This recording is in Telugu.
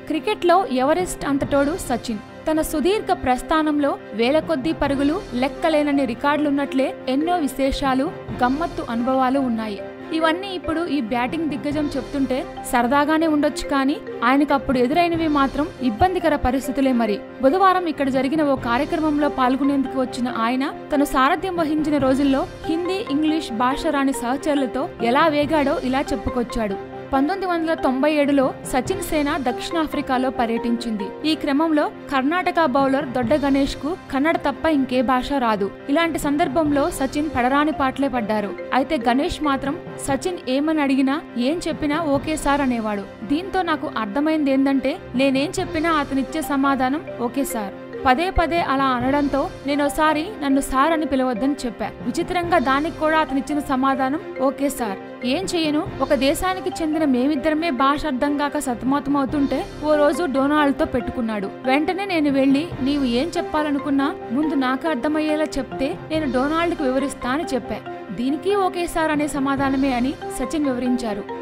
క్రికెట్లో ఎవరెస్ట్ అంతటోడు సచిన్ తన సుదీర్ఘ ప్రస్థానంలో వేల కొద్దీ పరుగులు లెక్కలేనన్ని రికార్డులున్నట్లే ఎన్నో విశేషాలు గమ్మత్తు అనుభవాలు ఉన్నాయి ఇవన్నీ ఇప్పుడు ఈ బ్యాటింగ్ దిగ్గజం చెప్తుంటే సరదాగానే ఉండొచ్చు కానీ ఆయనకు అప్పుడు ఎదురైనవి మాత్రం ఇబ్బందికర పరిస్థితులే మరి బుధవారం ఇక్కడ జరిగిన ఓ కార్యక్రమంలో పాల్గొనేందుకు వచ్చిన ఆయన తను సారథ్యం వహించిన రోజుల్లో హిందీ ఇంగ్లీష్ భాష రాని సహచరులతో ఎలా వేగాడో ఇలా చెప్పుకొచ్చాడు పంతొమ్మిది వందల తొంభై ఏడులో సచిన్ సేన దక్షిణాఫ్రికాలో పర్యటించింది ఈ క్రమంలో కర్ణాటక బౌలర్ దొడ్డ గణేష్ కు కన్నడ తప్ప ఇంకే భాష రాదు ఇలాంటి సందర్భంలో సచిన్ పడరాని పాటలే పడ్డారు అయితే గణేష్ మాత్రం సచిన్ ఏమని అడిగినా ఏం చెప్పినా ఓకే సార్ అనేవాడు దీంతో నాకు అర్థమైంది ఏందంటే నేనేం చెప్పినా అతనిచ్చే సమాధానం ఓకే సార్ పదే పదే అలా అనడంతో నేనోసారి నన్ను సార్ అని పిలవద్దని చెప్పా విచిత్రంగా దానికి కూడా అతనిచ్చిన సమాధానం ఓకే సార్ ఏం చెయ్యను ఒక దేశానికి చెందిన మేమిద్దరమే భాష అర్థం కాక సతమతమవుతుంటే ఓ రోజు డొనాల్డ్తో పెట్టుకున్నాడు వెంటనే నేను వెళ్ళి నీవు ఏం చెప్పాలనుకున్నా ముందు నాకు అర్థమయ్యేలా చెప్తే నేను డొనాల్డ్కి వివరిస్తా అని చెప్పా దీనికి ఓకే సార్ అనే సమాధానమే అని సచిన్ వివరించారు